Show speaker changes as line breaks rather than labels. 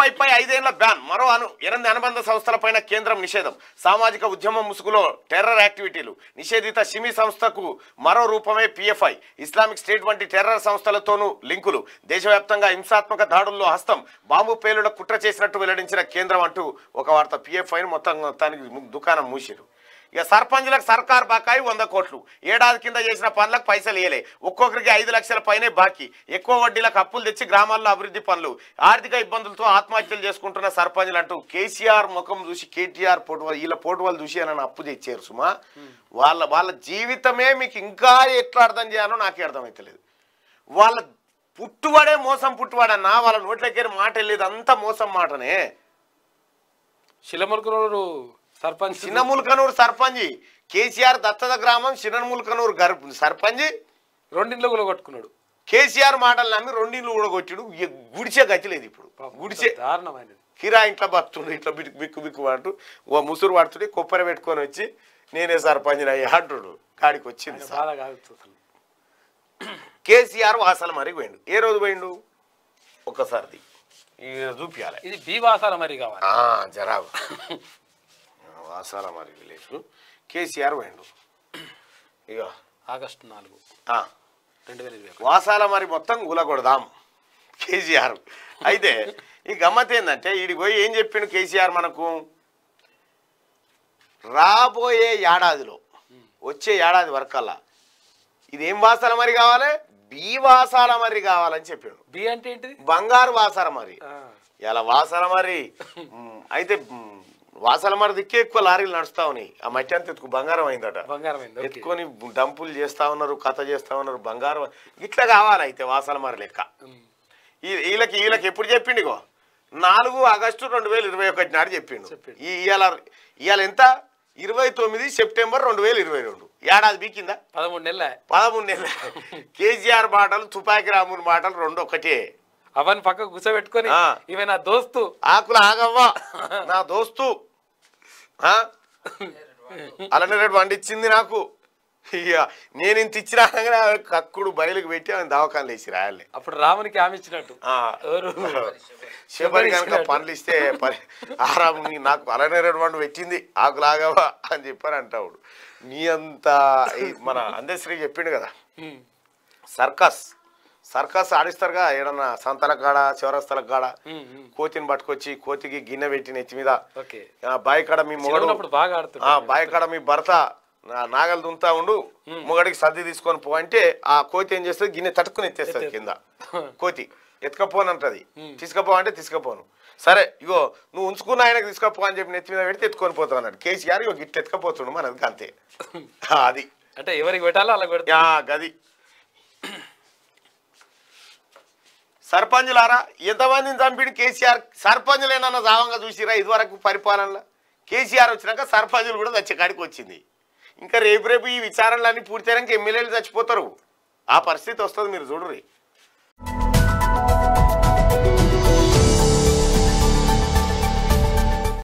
PFI పై ఐదేళ్ల ban మరో అను ఎనిమిది అనుబంధ సంస్థలపైన కేంద్రం నిషేధం సామాజిక ఉద్యమం ముసుగులో టెర్రర్ యాక్టివిటీలు నిషేధిత షిమి సంస్థకు మరో రూపమే పిఎఫ్ఐ ఇస్లామిక్ స్టేట్ వంటి టెర్రర్ సంస్థలతోనూ లింకులు దేశవ్యాప్తంగా హింసాత్మక దాడుల్లో హస్తం బాంబు పేలుడ కుట్ర చేసినట్టు వెల్లడించిన కేంద్రం అంటూ ఒక వార్త పిఎఫ్ఐని మొత్తం మొత్తానికి ము- దుకాణం మూసిరు ఇక సర్పంచ్లకు సర్కార్ బకాయి వంద కోట్లు ఏడాది కింద చేసిన పనులకు పైసలు ఇయ్యలే ఒక్కొక్కరికి ఐదు లక్షల పైనే బాకీ ఎక్కువ వడ్డీలకు అప్పులు తెచ్చి గ్రామాల్లో అభివృద్ధి పనులు ఆర్థిక ఇబ్బందులతో ఆత్మహత్యలు చేసుకుంటున్న సర్పంచ్లు అంటూ కేసీఆర్ ముఖం చూసి కేటీఆర్ పోటు వీళ్ళ పోటు వాళ్ళు చూసి నన్ను అప్పు తెచ్చారు సుమా వాళ్ళ వాళ్ళ జీవితమే మీకు ఇంకా ఎట్లా అర్థం చేయాలో నాకే అర్థమవుతలేదు వాళ్ళ పుట్టువాడే మోసం పుట్టువాడన్నా వాళ్ళ నోట్లకి మాట వెళ్ళేది అంతా మోసం మాటనే
శిలమరుకునూరు సర్పంచ్
చిన్నముల్కనూరు సర్పంచి కేసీఆర్ దత్తత గ్రామం చిన్నముల్కనూరు గర్ సర్పంచి
రెండింట్లో కూడా కొట్టుకున్నాడు
కేసీఆర్ మాటలు నమ్మి రెండిళ్ళు కూడా కొట్టిడు ఇక గుడిసే గతిలేదు ఇప్పుడు గుడిసే
దారుణమైనది
కిరా ఇంట్లో బతుండు ఇట్లా బిక్కు బిక్కు బిక్కు అంటూ ఓ ముసురు పడుతుంటే కొప్పర పెట్టుకొని వచ్చి నేనే సర్పంచ్ అయ్యా అంటుడు కాడికి వచ్చింది సార్
బాధ కాదు అసలు
కేసీఆర్ వాసల మరి పోయిండు ఏ రోజు పోయిండు ఒక్కసారిది ఇక చూపించాలి
ఇది బీవాసాల మరి కావాలి
ఆ, జరాబు వాసాల మరి విలేజ్ కేసీఆర్ పోయిండు ఇక
ఆగస్టు నాలుగు
ఆ,
రెండు వేల ఇరవై ఒకటి.
వాసాల మరి మొత్తం కూలగొడదాం కేసీఆర్ అయితే ఈ గమ్మత్ ఏంటంటే ఈడికి పోయి ఏం చెప్పిండు కేసీఆర్ మనకు రాబోయే ఏడాదిలో వచ్చే ఏడాది వరకల్లా ఇది ఏం వాసాల మరి కావాలి బీ వాసాల మరి కావాలని చెప్పిండు
బి అంటే ఏంటిది
బంగారు వాసాల మరి
ఆ,
ఇలా వాసన మరి మ్, అయితే మ్, వాసన మరి దిక్కే ఎక్కువ లారీలు నడుస్తా ఉన్నాయి ఆ మట్టి అంత ఎత్తుకు బంగారం అయిందట
బంగారం అయింది ఓకే.
ఎత్తుకొని డంపులు చేస్తా ఉన్నారు కథ చేస్తా ఉన్నారు బంగారం ఇట్లా కావాలి అయితే వాసన మరి లెక్క
ఉమ్.
ఈ- వీళ్ళకి వీళ్ళకి ఎప్పుడు చెప్పిండు ఇగో నాలుగు ఆగస్టు రెండు వేల ఇరవై ఒకటి నాడు చెప్పిండు
చెప్పిండు.
ఈ ఇవాళ ఇవాళ ఎంత ఇరవై తొమ్మిది సెప్టెంబర్ రెండు వేల ఇరవై రెండు ఏడాది బీకిందా
పదమూడు నెలల
పదమూడు నెలలు కేసీఆర్ మాటలు తుపాకి రాముని మాటలు రెండు ఒకటే
అవన్నీ పక్కకు కూర్చోబెట్టుకొని
ఆ.
ఇవి నా దోస్తు
ఆకులు ఆగవ్వా నా దోస్తు ఆ? అలానే రేటు వండిచ్చింది నాకు ఇక నేను ఇంత ఇచ్చినా అనగానే ఆమె కక్కుడు బయలుకు పెట్టి ఆమె దవాఖానలు వేసి రాయాలి
అప్పుడు రామునికి ఆమె ఇచ్చినట్టు
ఆ.
ఎవరు
శబరి కనుక పనులు ఇస్తే పని ఆరాం నీ- నాకు అలానే రేటు వండు పెట్టింది ఆకులు ఆగవా అని చెప్పారు అంటావుడు నీ అంత ఈ మన అందశ్రీ చెప్పిండు కదా
ఉమ్.
సర్కస్ సర్కస్ ఆడిస్తారుగా ఏడన్నా సంతల కాడ చివరస్తల కాడ
ఉమ్, ఉమ్.
కోతిని పట్టుకొచ్చి కోతికి గిన్నె పెట్టి నెత్తి మీద
ఓకే
ఆ బాయి కాడ మీ మొగడు
చిన్నప్పుడు బాగా
ఆ
ఆడుతున్నాడు
బాయి కాడ మీ భర్త నా- నాగలు దుంతా ఉండు మొగడికి సర్ది తీసుకొని పో అంటే ఆ కోతి ఏం చేస్తుంది గిన్నె తట్టుకుని ఎత్తేస్తుంది కింద కోతి ఎత్తుకపోనంటది తీసుకపో అంటే తీసుకపోను సరే ఇగో నువ్వు ఉంచుకున్న ఆయనకు తీసుకపో అని చెప్పి నెత్తి మీద పెడితే ఎత్తుకొని పోతావు అన్నాడు కేసీఆర్ ఇగో గిట్ల ఎత్తుకపోతుండు మనది అంతే ఆ, అది
అంటే ఎవరికి పెట్టాలో అలా పెడతా
యా గది సర్పంచులారా ఎంతమందిని చంపిడు కేసీఆర్ సర్పంచులు ఏమన్నా జావంగా చూసిరా ఇదివరకు పరిపాలనలో కేసీఆర్ వచ్చినాక సర్పంచులు కూడా చచ్చే కాడికి వచ్చింది ఇంకా రేపు రేపు ఈ విచారణలన్నీ పూర్తయినాక ఎమ్మెల్యేలు చచ్చిపోతారు ఆ పరిస్థితి వస్తుంది మీరు చూడరు